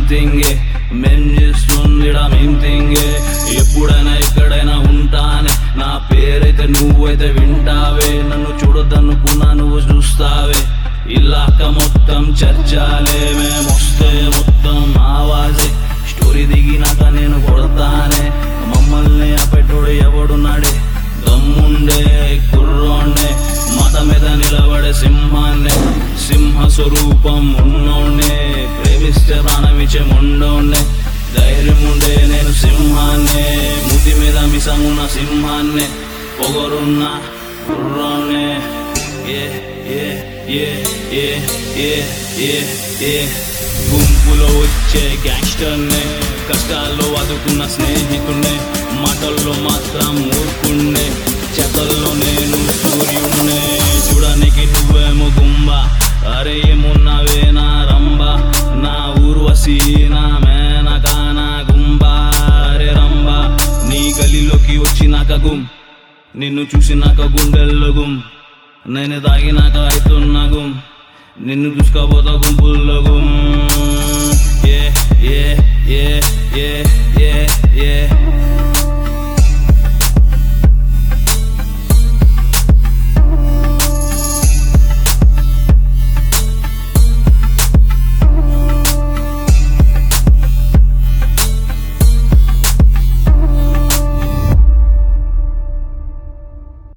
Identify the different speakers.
Speaker 1: సంథింగే మేం చేస్తుందిడా మేం థింగే ఎప్పుడైనా ఎక్కడైనా ఉంటానే నా పేరైతే నువ్వైతే వింటావే నన్ను చూడొద్దనుకున్నా నువ్వు చూస్తావే ఇలాక మొత్తం చర్చాలే మేమొస్తే మొత్తం ఆవాజే స్టోరీ దిగినాక నేను కొడతానే మమ్మల్ని అపెట్టుడు ఎవడున్నాడే దమ్ముండే కుర్రోండే మత మీద నిలబడే సింహాన్నే సింహ స్వరూపం ఉన్నోండే ప్రేమిస్తే ప్రాణమిచ్చే ముండోండే ధైర్యం ఉండే నేను సింహాన్నే ముది మీద మిసమున్న సింహాన్నే పొగరున్న కుర్రోనే ఏ ఏ ఏ ఏ ఏ ఏ ఏ గుంపులో వచ్చే గ్యాంగ్స్టర్నే కష్టాల్లో అదుకున్న స్నేహితున్నే మాటల్లో మాత్రం మూర్ఖుణ్ణే చేతల్లో నేను సూర్యుణ్ణే చూడడానికి నువ్వేమో గుంబ అరే ఏమున్నావే నా రంబ నా ఊర్వశి నా మేనకా నా గుంబ అరే రంబ నీ గలిలోకి వచ్చినాక గుం నిన్ను చూసినాక గుండెల్లో గుం నేను తాగినాక అవుతున్నా గుం నిన్ను చూసుకోబోతా గుంపుల్లో గుం ఏ ఏ ఏ ఏ ఏ ఏ